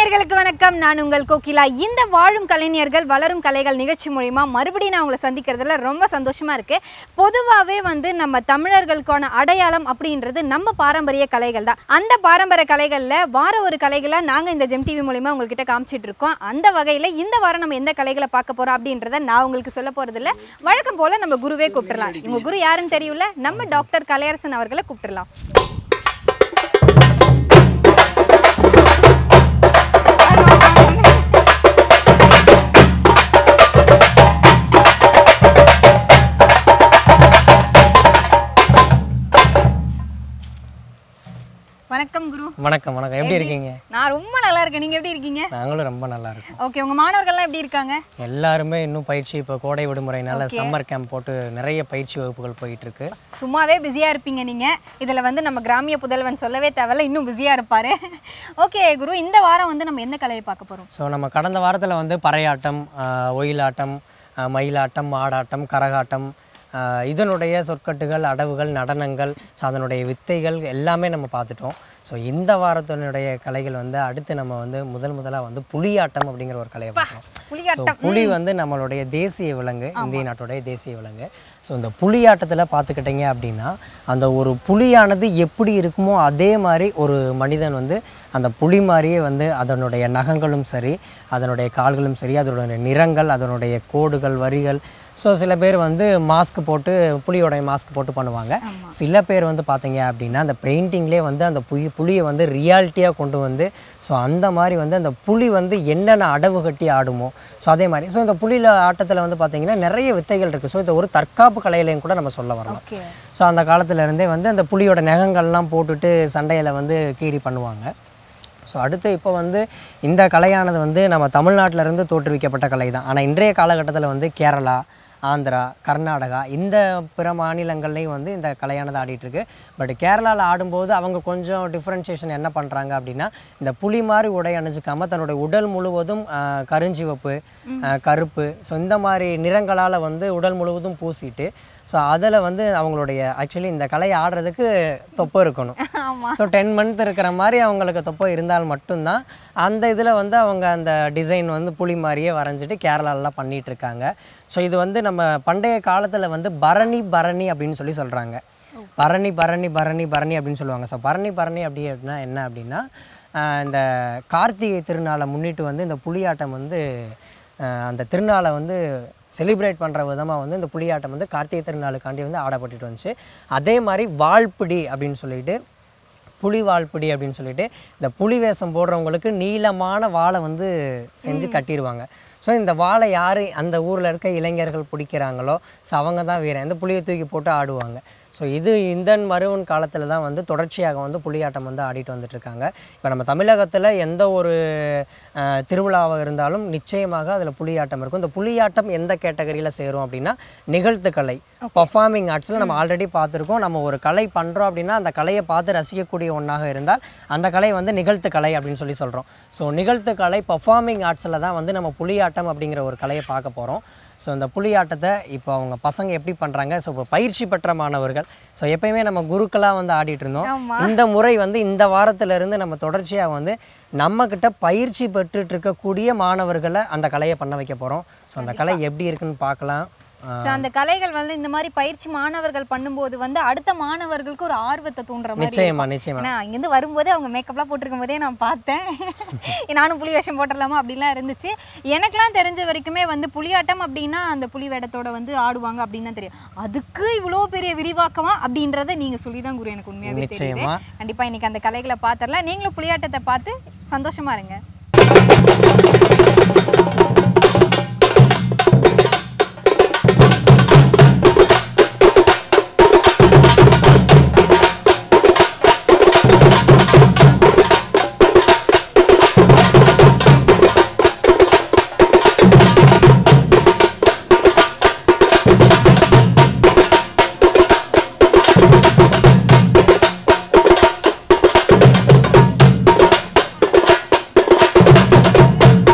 நேயர்களுக்கு வணக்கம் நான் உங்கள் கோகிலா இந்த வாழும் கலைஞர்கள் வளரும் கலைகள் நிகழ்ச்சி மூலிமா மறுபடியும் நான் உங்களை சந்திக்கிறதுல ரொம்ப சந்தோஷமா இருக்கு பொதுவாகவே வந்து நம்ம தமிழர்களுக்கான அடையாளம் அப்படின்றது நம்ம பாரம்பரிய கலைகள் தான் அந்த பாரம்பரிய கலைகளில் வார ஒரு கலைகளை நாங்கள் இந்த ஜெம் டிவி மூலிமா உங்கள்கிட்ட காமிச்சிட்டு இருக்கோம் அந்த வகையில் இந்த வாரம் நம்ம எந்த கலைகளை பார்க்க போகிறோம் அப்படின்றத நான் உங்களுக்கு சொல்ல போகிறதில்ல வழக்கம் போல் நம்ம குருவே கூப்பிட்டுறலாம் இவங்க குரு யாருன்னு தெரியல நம்ம டாக்டர் கலையரசன் அவர்களை கூப்பிட்டுறலாம் வணக்கம் குரு வணக்கம் வணக்கம் எப்படி இருக்கீங்க நான் ரொம்ப நல்லா இருக்கேன் நீங்க எப்படி இருக்கீங்க நாங்களும் ரொம்ப நல்லா இருக்கோம் ஓகே உங்க மாணவர்கள்லாம் எப்படி இருக்காங்க எல்லாருமே இன்னும் பயிற்சி இப்போ கோடை விடுமுறைனால சம்மர் கேம்ப் போட்டு நிறைய பயிற்சி வகுப்புகள் போயிட்டு இருக்கு சும்மாவே பிஸியா இருப்பீங்க நீங்க இதுல வந்து நம்ம கிராமிய புதல்வன் சொல்லவே தேவையில்ல இன்னும் பிஸியா இருப்பாரு ஓகே குரு இந்த வாரம் வந்து நம்ம எந்த கலையை பார்க்க போறோம் ஸோ நம்ம கடந்த வாரத்தில் வந்து பறையாட்டம் ஆஹ், ஒயிலாட்டம் ஆஹ், மயிலாட்டம் மாடாட்டம் கரகாட்டம் ஆஹ், இதனுடைய சொற்கட்டுகள் அடவுகள் நடனங்கள் ஸோ அதனுடைய வித்தைகள் எல்லாமே நம்ம பார்த்துட்டோம் ஸோ இந்த வாரத்தினுடைய கலைகள் வந்து அடுத்து நம்ம வந்து முதல் முதலாக வந்து புலியாட்டம் அப்படிங்கிற ஒரு கலையை பார்க்கலாம் ஸோ புலியாட்டம் புலி வந்து நம்மளுடைய தேசிய விலங்கு இந்திய நாட்டுடைய தேசிய விலங்கு ஸோ இந்த புலியாட்டத்தில் பார்த்துக்கிட்டிங்க அப்படின்னா அந்த ஒரு புலியானது எப்படி இருக்குமோ அதே மாதிரி ஒரு மனிதன் வந்து அந்த புலி மாதிரியே வந்து அதனுடைய நகங்களும் சரி அதனுடைய கால்களும் சரி அதனுடைய நிறங்கள் அதனுடைய கோடுகள் வரிகள் ஸோ சில பேர் வந்து மாஸ்க் போட்டு புலியோடைய மாஸ்க் போட்டு பண்ணுவாங்க சில பேர் வந்து பார்த்தீங்க அப்படின்னா அந்த பெயிண்டிங்லேயே வந்து அந்த புலி புலியை வந்து ரியாலிட்டியாக கொண்டு வந்து ஸோ அந்த மாதிரி வந்து அந்த புலி வந்து என்னென்ன அடவு கட்டி ஆடுமோ ஸோ அதே மாதிரி ஸோ இந்த புலியில் ஆட்டத்தில் வந்து பார்த்தீங்கன்னா நிறைய வித்தைகள் இருக்குது ஸோ இது ஒரு தற்காப்பு கலையிலையும் கூட நம்ம சொல்ல வரலாம் ஓகே ஸோ அந்த காலத்துல இருந்தே வந்து அந்த புலியோட நகங்கள்லாம் போட்டுட்டு சண்டையில் வந்து கீறி பண்ணுவாங்க ஸோ அடுத்து இப்போ வந்து இந்த கலையானது வந்து நம்ம தமிழ்நாட்டுல இருந்து தோற்றுவிக்கப்பட்ட கலை தான் ஆனால் இன்றைய காலகட்டத்தில் வந்து கேரளா ஆந்திரா கர்நாடகா இந்த பிற மாநிலங்கள்லேயும் வந்து இந்த கலையானது ஆடிட்டு இருக்கு பட் கேரளாவில் ஆடும்போது அவங்க கொஞ்சம் டிஃப்ரென்ஷியேஷன் என்ன பண்ணுறாங்க அப்படின்னா இந்த புலி மாதிரி உடை அணிஞ்சிக்காம தன்னுடைய உடல் முழுவதும் ஆஹ், கருஞ்சிவப்பு ஆஹ், கருப்பு ஸோ இந்த மாதிரி நிறங்களால் வந்து உடல் முழுவதும் பூசிட்டு ஸோ அதில் வந்து அவங்களுடைய ஆக்சுவலி இந்த கலையை ஆடுறதுக்கு தொப்பை இருக்கணும் ஆமா ஸோ டென் மந்த் இருக்கிற மாதிரி அவங்களுக்கு தொப்பை இருந்தால் மட்டும்தான் அந்த இதில் வந்து அவங்க அந்த டிசைன் வந்து புலி மாதிரியே வரைஞ்சிட்டு கேரளாலலாம் பண்ணிட்டு இருக்காங்க ஸோ இது வந்து நம்ம பண்டைய காலத்தில் வந்து பரணி பரணி அப்படின்னு சொல்லி சொல்கிறாங்க பரணி பரணி பரணி பரணி அப்படின்னு சொல்லுவாங்க ஸோ பரணி பரணி அப்படி அப்படின்னா என்ன அப்படின்னா ஆஹ் இந்த கார்த்திகை திருநாளை முன்னிட்டு வந்து இந்த புலியாட்டம் வந்து ஆஹ் அந்த திருநாளை வந்து செலிப்ரேட் பண்ணுற விதமாக வந்து இந்த புலியாட்டம் வந்து கார்த்திகை திருநாளுக்காண்டி வந்து ஆடப்பட்டுட்டு வந்துச்சு அதே மாதிரி வாழ்ப்பிடி அப்படின்னு சொல்லிட்டு புலி வாழ்ப்பிடி அப்படின்னு சொல்லிட்டு இந்த புலி வேஷம் போடுறவங்களுக்கு நீளமான வாளை வந்து செஞ்சு கட்டிடுவாங்க ஸோ இந்த வாளை யார் அந்த ஊரில் இருக்க இளைஞர்கள் பிடிக்கிறாங்களோ ஸோ அவங்க தான் வீரன் இந்த புலியை தூக்கி போட்டு ஆடுவாங்க ஸோ இது இந்த மருவன் காலத்தில் தான் வந்து தொடர்ச்சியாக வந்து புலியாட்டம் வந்து ஆடிட்டு வந்துட்டு இருக்காங்க இப்போ நம்ம தமிழகத்தில் எந்த ஒரு அஹ், திருவிழாவாக இருந்தாலும் நிச்சயமாக அதில் புலியாட்டம் இருக்கும் இந்த புலியாட்டம் எந்த கேட்டகரியில் சேரும் அப்படின்னா நிகழ்த்துக்கலை பர்ஃபார்மிங் ஆர்ட்ஸில் நம்ம ஆல்ரெடி பார்த்துருக்கோம் நம்ம ஒரு கலை பண்ணுறோம் அப்படின்னா அந்த கலையை பார்த்து ரசிக்கக்கூடிய ஒன்றாக இருந்தால் அந்த கலை வந்து நிகழ்த்து கலை அப்படின்னு சொல்லி சொல்கிறோம் ஸோ நிகழ்த்து கலை பர்ஃபார்மிங் ஆர்ட்ஸில் தான் வந்து நம்ம புலியாட்டம் அப்படிங்கிற ஒரு கலையை பார்க்க போகிறோம் ஸோ இந்த புலியாட்டத்தை இப்போ அவங்க பசங்க எப்படி பண்ணுறாங்க ஸோ இப்போ பயிற்சி பெற்ற மாணவர்கள் ஸோ எப்பயுமே நம்ம குருக்களாக வந்து ஆடிட்டு இருந்தோம் ஆமா. இந்த முறை வந்து இந்த வாரத்துல இருந்து நம்ம தொடர்ச்சியாக வந்து நம்மக்கிட்ட பயிற்சி பெற்றுட்டு இருக்கக்கூடிய மாணவர்களை அந்த கலையை பண்ண வைக்க போகிறோம் ஸோ அந்த கலை எப்படி இருக்குன்னு பார்க்கலாம் ஸோ அந்த கலைகள் வந்து இந்த மாதிரி பயிற்சி மாணவர்கள் பண்ணும்போது வந்து அடுத்த மாணவர்களுக்கு ஒரு ஆர்வத்தை தூண்டுற மாதிரி நிச்சயமா நிச்சயமா ஏன்னா இங்கேருந்து வரும்போதே அவங்க மேக்கப்லாம் போட்டிருக்கும் போதே நான் பார்த்தேன் நானும் புலி வேஷம் போட்டுடலாமா அப்படிலாம் இருந்துச்சு எனக்கெல்லாம் தெரிஞ்ச வரைக்குமே வந்து புலியாட்டம் அப்படின்னா அந்த புலி வேடத்தோட வந்து ஆடுவாங்க அப்படின்னு தான் தெரியும் அதுக்கு இவ்வளோ பெரிய விரிவாக்கமா அப்படின்றத நீங்கள் சொல்லி தான் குரு எனக்கு உண்மையாகவே தெரியுது நிச்சயமா கண்டிப்பாக இன்னைக்கு அந்த கலைகளை பார்த்துடலாம் நீங்களும் புலியாட்டத்தை பார்த்து சந்தோஷமா இருங்க Thank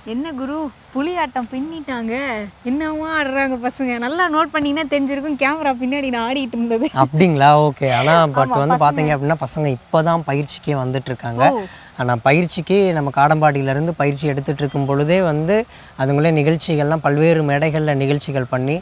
என்ன குரு புலி ஆட்டம் பின்னிட்டாங்க என்னவா ஆடுறாங்க பசங்க நல்லா நோட் பண்ணீங்கன்னா தெரிஞ்சிருக்கும் கேமரா பின்னாடி நான் ஆடிட்டு இருந்தது அப்படிங்களா ஓகே ஆனால் பட் வந்து பார்த்தீங்க அப்படின்னா பசங்க இப்போ தான் பயிற்சிக்கே வந்துட்டு இருக்காங்க ஓ. ஆனால் பயிற்சிக்கு நம்ம காடம்பாடியிலேருந்து பயிற்சி எடுத்துட்டு இருக்கும் பொழுதே வந்து அதுங்களே நிகழ்ச்சிகள்லாம் பல்வேறு மேடைகளில் நிகழ்ச்சிகள் பண்ணி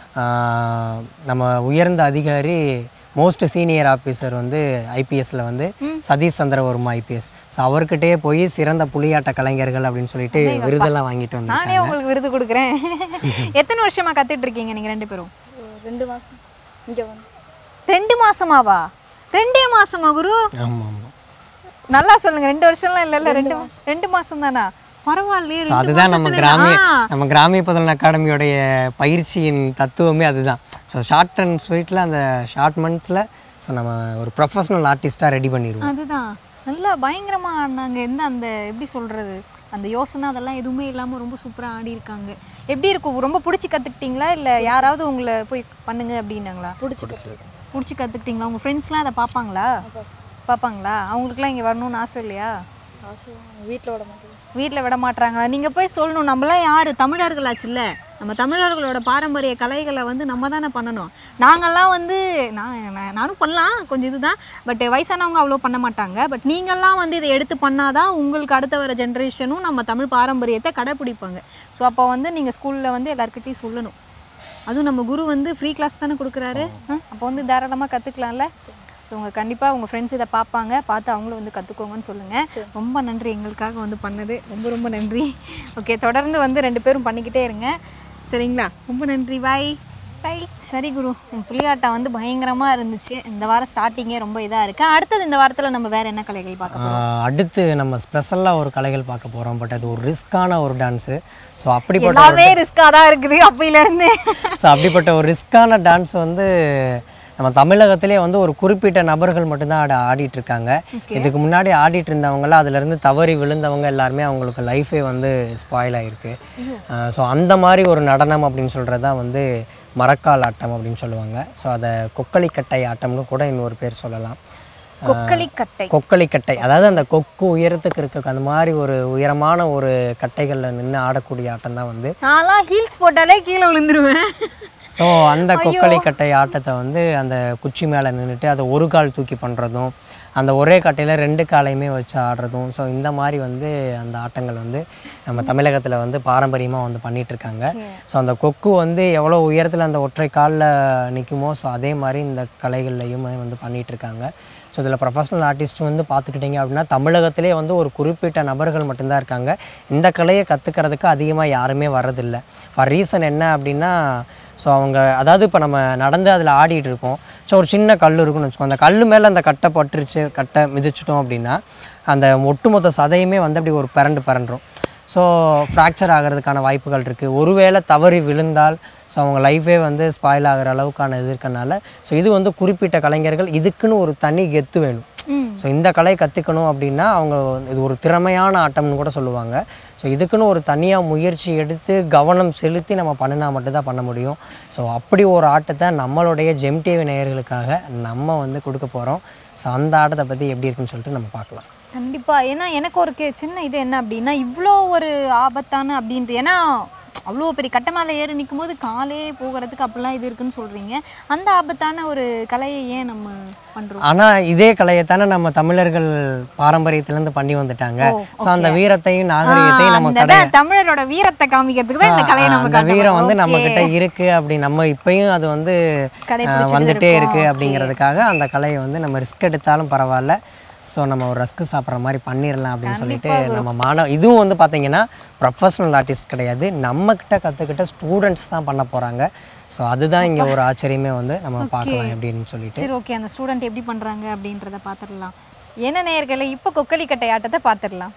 ஆஹ், நம்ம உயர்ந்த அதிகாரி மோஸ்ட் சீனியர் ஆஃபீஸர் வந்து ஐபிஎஸ்ல வந்து சதீஷ் சந்திரவர்மா ஐபிஎஸ் ஸோ அவர்கிட்டயே போய் சிறந்த புலியாட்ட கலைஞர்கள் அப்படின்னு சொல்லிட்டு விருதெல்லாம் வாங்கிட்டு வந்தாங்க நானே உங்களுக்கு விருது கொடுக்குறேன் எத்தனை வருஷமா கத்துட்டு இருக்கீங்க நீங்க ரெண்டு பேரும் ரெண்டு மாதம் இங்கே வந்து ரெண்டு மாசமாவா ரெண்டே மாசமா குரு ஆமாம் ஆமாம் நல்லா சொல்லுங்க ரெண்டு வருஷம்லாம் இல்ல இல்ல ரெண்டு ரெண்டு மாசம் தானா பரவாயில்லையே ஸோ ரெண்டு அதுதான் நம்ம மாசத்துல- கிராமிய ஆ. நம்ம கிராமிய புதலன் அகாடமியோடைய பயிற்சியின் தத்துவமே அதுதான் ஸோ ஷார்ட் அண்ட் ஸ்வீட்டில் அந்த ஷார்ட் மந்த்ஸில் ஸோ நம்ம ஒரு ப்ரொஃபஷனல் ஆர்டிஸ்ட்டாக ரெடி பண்ணிடுவோம் அதுதான் நல்லா பயங்கரமா ஆடினாங்க எந்த அந்த எப்படி சொல்றது அந்த யோசனை அதெல்லாம் எதுவுமே இல்லாம ரொம்ப சூப்பரா ஆடி இருக்காங்க எப்படி இருக்கும் ரொம்ப பிடிச்சி கத்துக்கிட்டீங்களா இல்ல யாராவது உங்களை போய் பண்ணுங்க அப்படின்னாங்களா பிடிச்சி கற்றுக்கிட்டேன் பிடிச்சி கத்துக்கிட்டீங்களா உங்க ஃப்ரெண்ட்ஸ்லாம் அதை பார்ப்பாங்களா பார்ப்பாங்களா அவங்களுக்குலாம் இங்க வரணும்னு ஆசை இல்லையா ஆசை வீட்டில் விட மாட்டேன் வீட்டில் விட மாட்றாங்களா நீங்கள் போய் சொல்லணும் நம்மளாம் யார் தமிழர்களாச்சுல்ல நம்ம தமிழர்களோட பாரம்பரிய கலைகளை வந்து நம்ம தானே பண்ணணும் நாங்கள்லாம் வந்து நான் நான்- நானும் பண்ணலாம் கொஞ்சம் இதுதான் பட் வயசானவங்க அவ்வளோ பண்ண மாட்டாங்க பட் நீங்கள்லாம் வந்து இதை எடுத்து பண்ணாதான் உங்களுக்கு அடுத்த வர ஜென்ரேஷனும் நம்ம தமிழ் பாரம்பரியத்தை கடைப்பிடிப்பாங்க ஸோ அப்போ வந்து நீங்கள் ஸ்கூலில் வந்து எல்லாருக்கிட்டையும் சொல்லணும் அதுவும் நம்ம குரு வந்து ஃப்ரீ கிளாஸ் தானே கொடுக்குறாரு அப்போ வந்து தாராளமாக கற்றுக்கலாம்ல உங்க கண்டிப்பாக உங்கள் ஃப்ரெண்ட்ஸ் இதை பார்ப்பாங்க பார்த்து அவங்களும் வந்து கற்றுக்கோங்கன்னு சொல்லுங்கள் ரொம்ப நன்றி எங்களுக்காக வந்து பண்ணது ரொம்ப ரொம்ப நன்றி ஓகே தொடர்ந்து வந்து ரெண்டு பேரும் பண்ணிக்கிட்டே இருங்க சரிங்களா ரொம்ப நன்றி பாய் பாய் சரி குரு உன் புலியாட்டம் வந்து பயங்கரமாக இருந்துச்சு இந்த வாரம் ஸ்டார்டிங்கே ரொம்ப இதாக இருக்குது அடுத்தது இந்த வாரத்தில் நம்ம வேறு என்ன கலைகள் பார்க்க போறோம்? ஆஹ் அடுத்து நம்ம ஸ்பெஷலாக ஒரு கலைகள் பார்க்க போகிறோம் பட் அது ஒரு ரிஸ்க்கான ஒரு டான்ஸு ஸோ அப்படிப்பட்ட எல்லாமே ரிஸ்க்காக தான் இருக்குது அப்பையிலேருந்து ஸோ அப்படிப்பட்ட ஒரு ரிஸ்க்கான டான்ஸ் வந்து நம்ம தமிழகத்திலே வந்து ஒரு குறிப்பிட்ட நபர்கள் மட்டும்தான் ஆட ஆடிட்டு இருக்காங்க இதுக்கு முன்னாடி ஆடிட்டு இருந்தவங்களாம் அதுலேருந்து தவறி விழுந்தவங்க எல்லாருமே அவங்களுக்கு லைஃபே வந்து ஸ்பாயில் ஆகிருக்கு ஸோ அந்த மாதிரி ஒரு நடனம் அப்படின்னு சொல்கிறது தான் வந்து மரக்கால் ஆட்டம் அப்படின்னு சொல்லுவாங்க ஸோ அதை கொக்களிக்கட்டை ஆட்டம்னு கூட இன்னொரு பேர் சொல்லலாம் கொக்கலி கட்டை கொக்களிக்கட்டை அதாவது அந்த கொக்கு உயரத்துக்கு இருக்க அந்த மாதிரி ஒரு உயரமான ஒரு கட்டைகளில் நின்று ஆடக்கூடிய ஆட்டம் தான் வந்து நான்லாம் ஹீல்ஸ் போட்டாலே கீழே விழுந்துருவேன் ஸோ அந்த கொக்களி கட்டை ஆட்டத்தை வந்து அந்த குச்சி மேலே நின்றுட்டு அதை ஒரு கால் தூக்கி பண்ணுறதும் அந்த ஒரே கட்டையில் ரெண்டு காலையுமே வச்சு ஆடுறதும் ஸோ இந்த மாதிரி வந்து அந்த ஆட்டங்கள் வந்து நம்ம தமிழகத்தில் வந்து பாரம்பரியமாக வந்து பண்ணிட்டு இருக்காங்க ஸோ அந்த கொக்கு வந்து எவ்வளோ உயரத்தில் அந்த ஒற்றை காலில் நிற்குமோ ஸோ அதே மாதிரி இந்த கலைகள்லையும் வந்து பண்ணிட்டு இருக்காங்க ஸோ இதில் ப்ரொஃபஷனல் ஆர்டிஸ்ட் வந்து பார்த்துக்கிட்டிங்க அப்படின்னா தமிழகத்திலே வந்து ஒரு குறிப்பிட்ட நபர்கள் மட்டும்தான் இருக்காங்க இந்த கலையை கற்றுக்கிறதுக்கு அதிகமாக யாருமே வரதில்லை ஃபார் ரீசன் என்ன அப்படின்னா ஸோ அவங்க அதாவது இப்போ நம்ம நடந்து அதில் ஆடிட்டு இருக்கோம் ஸோ ஒரு சின்ன கல் இருக்குன்னு வச்சுக்கோங்க அந்த கல் மேலே அந்த கட்டை பட்டுருச்சு கட்டை மிதிச்சிட்டோம் அப்படின்னா அந்த ஒட்டுமொத்த சதையுமே வந்து அப்படி ஒரு பிறண்டு பிறண்டுரும் ஸோ ஃப்ராக்சர் ஆகிறதுக்கான வாய்ப்புகள் இருக்குது ஒருவேளை தவறி விழுந்தால் ஸோ அவங்க லைஃபே வந்து ஸ்பாயில் ஆகிற அளவுக்கான இது இருக்கனால ஸோ இது வந்து குறிப்பிட்ட கலைஞர்கள் இதுக்குன்னு ஒரு தனி கெத்து வேணும் ம் ஸோ இந்த கலையை கற்றுக்கணும் அப்படின்னா அவங்க இது ஒரு திறமையான ஆட்டம்னு கூட சொல்லுவாங்க ஸோ இதுக்குன்னு ஒரு தனியாக முயற்சி எடுத்து கவனம் செலுத்தி நம்ம பண்ணினா மட்டும்தான் பண்ண முடியும் ஸோ அப்படி ஒரு ஆட்டத்தை நம்மளுடைய ஜெம் டிவி நேயர்களுக்காக நம்ம வந்து கொடுக்க போகிறோம் ஸோ அந்த ஆட்டத்தை பற்றி எப்படி இருக்குன்னு சொல்லிட்டு நம்ம பார்க்கலாம் கண்டிப்பா ஏன்னா எனக்கு ஒரு கே- சின்ன இது என்ன அப்படின்னா இவ்வளோ ஒரு ஆபத்தான அப்படின்ட்டு ஏன்னா அவ்வளோ பெரிய கட்ட மேலே ஏறி நிற்கும் போது காலே போகிறதுக்கு அப்படிலாம் இது இருக்குன்னு சொல்றீங்க அந்த ஆபத்தான ஒரு கலையை ஏன் நம்ம பண்றோம் ஆனால் இதே கலையைத்தானே நம்ம தமிழர்கள் பாரம்பரியத்திலேருந்து பண்ணி வந்துட்டாங்க ஓ, ஸோ அந்த வீரத்தையும் நாகரிகத்தையும் நம்ம அந்த கடை தான் தமிழரோட வீரத்தை காமிக்கிறதுக்கு தான் இந்த கலையை நம்ம அந்த வீரம் வந்து நம்ம காட்டுறோம். கிட்ட Okay. இருக்கு அப்படி நம்ம இப்பயும் அது வந்து கடைபிடிச்சிட்டு அஹ், வந்துட்டே இருக்கோம். இருக்கு Okay. அப்படிங்கிறதுக்காக அந்த கலையை வந்து நம்ம ரிஸ்க் எடுத்தாலும் பரவாயில்ல ஸோ நம்ம ஒரு ரஸ்க்கு சாப்பிட்ற மாதிரி பண்ணிடலாம் அப்படின்னு சொல்லிட்டு நம்ம மாணவ இதுவும் வந்து பார்த்தீங்கன்னா ப்ரொஃபஷனல் ஆர்டிஸ்ட் கிடையாது நம்ம கிட்ட கற்றுக்கிட்ட ஸ்டூடெண்ட்ஸ் தான் பண்ண போகிறாங்க ஸோ அதுதான் இங்கே ஒரு ஆச்சரியமே வந்து நம்ம பார்க்கலாம் அப்படின்னு சொல்லிட்டு சரி ஓகே அந்த ஸ்டூடெண்ட் எப்படி பண்றாங்க அப்படின்றத பார்த்துடலாம் என்ன நேயர்களை இப்போ கொக்கலி கட்டை ஆட்டத்தை பார்த்துடலாம்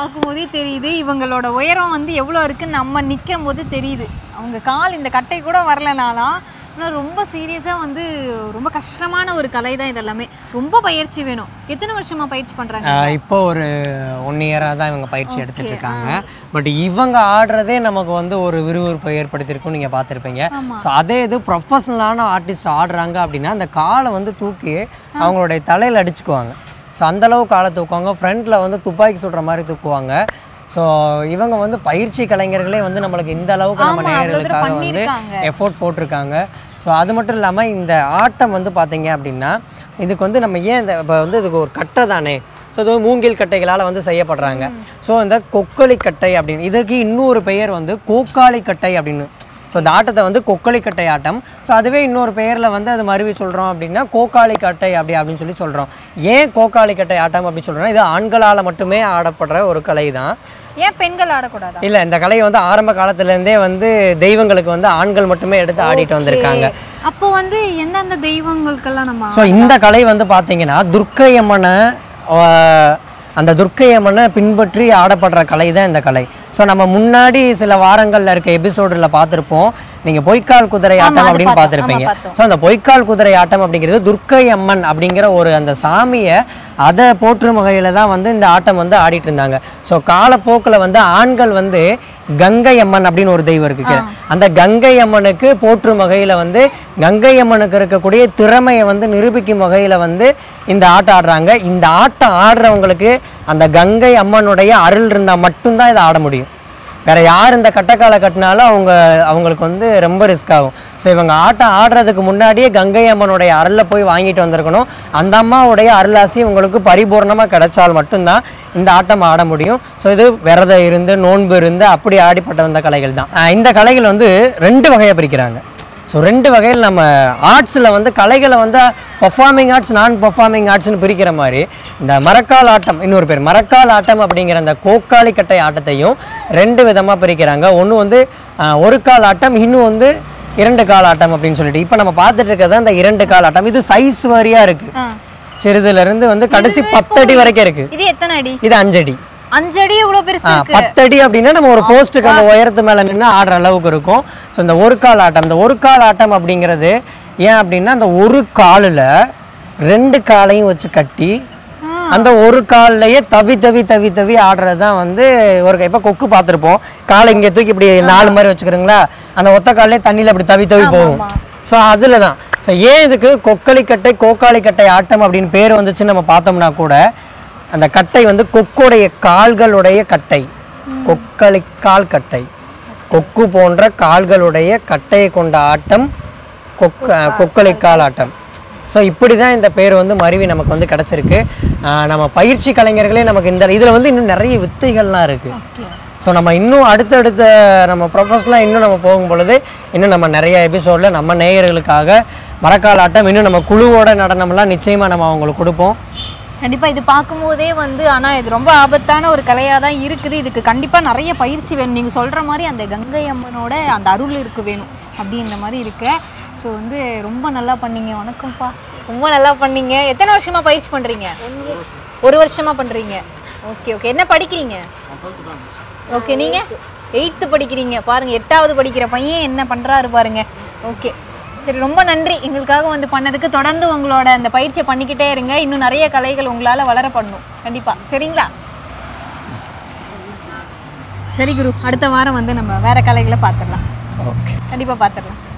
பார்க்கும்போதே தெரியுது இவங்களோட உயரம் வந்து எவ்வளோ இருக்குன்னு நம்ம நிற்கும் போது தெரியுது அவங்க கால் இந்த கட்டை கூட வரலனாலாம் ஆனால் ரொம்ப சீரியஸாக வந்து ரொம்ப கஷ்டமான ஒரு கலை தான் இதெல்லாமே ரொம்ப பயிற்சி வேணும் எத்தனை வருஷமா பயிற்சி பண்ணுறாங்க ஆஹ் இப்போ ஒரு ஒன் இயராக தான் இவங்க பயிற்சி எடுத்துட்டு இருக்காங்க பட் இவங்க ஆடுறதே நமக்கு வந்து ஒரு விறுவிறுப்பை ஏற்படுத்தியிருக்கும் நீங்கள் பார்த்துருப்பீங்க ஸோ அதே இது ப்ரொஃபஷனலான ஆர்டிஸ்ட் ஆடுறாங்க அப்படின்னா அந்த காலை வந்து தூக்கி அவங்களுடைய தலையில் அடிச்சுக்குவாங்க ஸோ அந்தளவு காலை தூக்குவாங்க ஃப்ரண்ட்டில் வந்து துப்பாக்கி சுடுற மாதிரி தூக்குவாங்க ஸோ இவங்க வந்து பயிற்சி கலைஞர்களே வந்து நம்மளுக்கு இந்த அளவுக்கு நம்ம ஆமா, அவ்வளவு தூரம் நேயர்களுக்காக வந்து பண்ணியிருக்காங்க. எஃபோர்ட் போட்டிருக்காங்க ஸோ அது மட்டும் இல்லாமல் இந்த ஆட்டம் வந்து பார்த்தீங்க அப்படின்னா இதுக்கு வந்து நம்ம ஏன் இந்த இப்போ வந்து இதுக்கு ஒரு கட்டை தானே ஸோ இது மூங்கில் கட்டைகளால் வந்து செய்யப்படுறாங்க ஸோ இந்த கொக்களி கட்டை அப்படின்னு இதுக்கு இன்னொரு பெயர் வந்து கோக்காளி கட்டை அப்படின்னு ஸோ இந்த ஆட்டத்தை வந்து கொக்களி கட்டை ஆட்டம் ஸோ அதுவே இன்னொரு பெயரில் வந்து அது மருவி சொல்கிறோம் அப்படின்னா கோக்காளி கட்டை அப்படி அப்படின்னு சொல்லி சொல்கிறோம் ஏன் கோக்காளி கட்டை ஆட்டம் அப்படி சொல்கிறோம்னா இது ஆண்களால் மட்டுமே ஆடப்படுற ஒரு கலை தான் ஏன் பெண்கள் ஆடக்கூடாதா இல்லை இந்த கலையை வந்து ஆரம்ப காலத்துலேருந்தே வந்து தெய்வங்களுக்கு வந்து ஆண்கள் மட்டுமே எடுத்து ஆடிட்டு வந்திருக்காங்க அப்போ வந்து எந்தெந்த தெய்வங்களுக்கெல்லாம் நம்ம ஸோ இந்த கலை வந்து பார்த்தீங்கன்னா துர்க்கையம்மனை ஆஹ், அந்த துர்க்கையம்மனை பின்பற்றி ஆடப்படுற கலை தான் இந்த கலை ஸோ நம்ம முன்னாடி சில வாரங்களில் இருக்க எபிசோடில் பார்த்துருப்போம் நீங்கள் பொய்க்கால் குதிரை ஆட்டம் அது அப்படின்னு பார்த்தோம். பார்த்துருப்பீங்க ஆமா, பார்த்தோம். ஸோ அந்த பொய்க்கால் குதிரை ஆட்டம் அப்படிங்கிறது துர்க்கை அம்மன் அப்படிங்கிற ஒரு அந்த சாமியை அதை போற்றும் வகையில் தான் வந்து இந்த ஆட்டம் வந்து ஆடிட்டு இருந்தாங்க ஸோ காலப்போக்கில் வந்து ஆண்கள் வந்து கங்கை அம்மன் அப்படின்னு ஒரு தெய்வம் இருக்கு அந்த கங்கை அம்மனுக்கு போற்றும் வகையில் வந்து கங்கை அம்மனுக்கு இருக்கக்கூடிய திறமையை வந்து நிரூபிக்கும் வகையில் வந்து இந்த ஆட்டம் ஆடுறாங்க இந்த ஆட்டம் ஆடுறவங்களுக்கு அந்த கங்கை அம்மனுடைய அருள் இருந்தால் மட்டும்தான் இதை ஆட முடியும் வேற யார் இந்த கட்டக்காலை கட்டினாலும் அவங்க அவங்களுக்கு வந்து ரொம்ப ரிஸ்க் ஆகும் ஸோ இவங்க ஆட்டம் ஆடுறதுக்கு முன்னாடியே கங்கை அம்மனுடைய அருளை போய் வாங்கிட்டு வந்திருக்கணும் அந்த அம்மாவுடைய அருளாசி உங்களுக்கு பரிபூர்ணமாக கிடைச்சால் மட்டும்தான் இந்த ஆட்டம் ஆட முடியும் ஸோ இது விரதம் இருந்து நோன்பு இருந்து அப்படி ஆடிப்பட்ட வந்த கலைகள் தான் ஆஹ் இந்த கலைகள் வந்து ரெண்டு வகையாக பிரிக்கிறாங்க ஸோ ரெண்டு வகையில் நம்ம ஆர்ட்ஸில் வந்து கலைகளை வந்து பர்ஃபார்மிங் ஆர்ட்ஸ் நான் பர்ஃபார்மிங் ஆர்ட்ஸ்னு பிரிக்கிற மாதிரி இந்த மரக்கால் ஆட்டம் இன்னொரு பேர் மரக்கால் ஆட்டம் அப்படிங்கிற அந்த கோக்காளி கட்டை ஆட்டத்தையும் ரெண்டு விதமாக பிரிக்கிறாங்க ஒன்று வந்து ஆஹ், ஒரு கால் ஆட்டம் இன்னும் வந்து இரண்டு கால் ஆட்டம் அப்படின்னு சொல்லிட்டு இப்போ நம்ம பார்த்துட்டு இருக்கிறது அந்த இரண்டு கால் ஆட்டம் இது சைஸ் வாரியாக இருக்குது ஆ. சிறிதுலேருந்து வந்து கடைசி பத்தடி வரைக்கும் இருக்குது இது எத்தனை அடி இது அஞ்சடி அஞ்சு அடி இவ்வளவு பெருசு ஆ, இருக்கு பத்தடி அப்படின்னா நம்ம ஒரு போஸ்ட்டுக்கு அந்த உயரத்து மேலே நின்று ஆடுற அளவுக்கு இருக்கும் ஸோ இந்த ஒரு கால் ஆட்டம் இந்த ஒரு கால் ஆட்டம் அப்படிங்கிறது ஏன் அப்படின்னா அந்த ஒரு காலில் ரெண்டு காலையும் வச்சு கட்டி அந்த ஒரு கால்லையே தவி தவி தவி தவி ஆடுறது தான் வந்து ஒரு இப்போ கொக்கு பார்த்துருப்போம் காலை இங்கே தூக்கி இப்படி நாலு மாதிரி வச்சுக்கிறீங்களா அந்த ஒத்த கால்லே தண்ணியில் அப்படி தவி தவி போகும் ஸோ அதில் தான் ஸோ ஏன் இதுக்கு கொக்களிக்கட்டை கோக்காளிக்கட்டை ஆட்டம் அப்படின்னு பேர் வந்துச்சுன்னு நம்ம பார்த்தோம்னா கூட அந்த கட்டை வந்து கொக்குடைய கால்களுடைய கட்டை கொக்களிக்கால் கட்டை கொக்கு போன்ற கால்களுடைய கட்டையை கொண்ட ஆட்டம் கொக்க கொக்களிக்கால் ஆட்டம் ஸோ இப்படி தான் இந்த பேர் வந்து மருவி நமக்கு வந்து கிடச்சிருக்கு ஆஹ் நம்ம பயிற்சி கலைஞர்களே நமக்கு இந்த இதில் வந்து இன்னும் நிறைய வித்தைகள்லாம் இருக்குது ஸோ நம்ம இன்னும் அடுத்தடுத்த நம்ம ப்ரொஃபஷனலாக இன்னும் நம்ம போகும் பொழுது இன்னும் நம்ம நிறைய எபிசோடில் நம்ம நேயர்களுக்காக மரக்கால் ஆட்டம் இன்னும் நம்ம குழுவோட நடனம்லாம் நிச்சயமாக நம்ம அவங்களுக்கு கொடுப்போம் கண்டிப்பா இது பார்க்கும்போதே வந்து ஆனா இது ரொம்ப ஆபத்தான ஒரு கலையா தான் இருக்குது இதுக்கு கண்டிப்பா நிறைய பயிற்சி வேணும் நீங்க சொல்ற மாதிரி அந்த கங்கை அம்மனோட அந்த அருள் இருக்கு வேணும் அப்படின்ற மாதிரி இருக்கு ஸோ வந்து ரொம்ப நல்லா பண்ணீங்க வணக்கம்ப்பா ரொம்ப நல்லா பண்ணீங்க எத்தனை வருஷமா பயிற்சி பண்றீங்க ஒரு வருஷமா பண்றீங்க ஓகே ஓகே என்ன படிக்கிறீங்க ஓகே நீங்க எயித்து படிக்கிறீங்க பாருங்க எட்டாவது படிக்கிற பையன் என்ன பண்றாரு பாருங்க ஓகே சரி ரொம்ப நன்றி எங்களுக்காக வந்து பண்ணதுக்கு தொடர்ந்து உங்களோட அந்த பயிற்சியை பண்ணிக்கிட்டே இருங்க இன்னும் நிறைய கலைகள் உங்களால வளர பண்ணும் கண்டிப்பா சரிங்களா சரி குரு அடுத்த வாரம் வந்து நம்ம வேற கலைகளை பார்த்துடலாம் ஓகே கண்டிப்பா பார்த்துடலாம்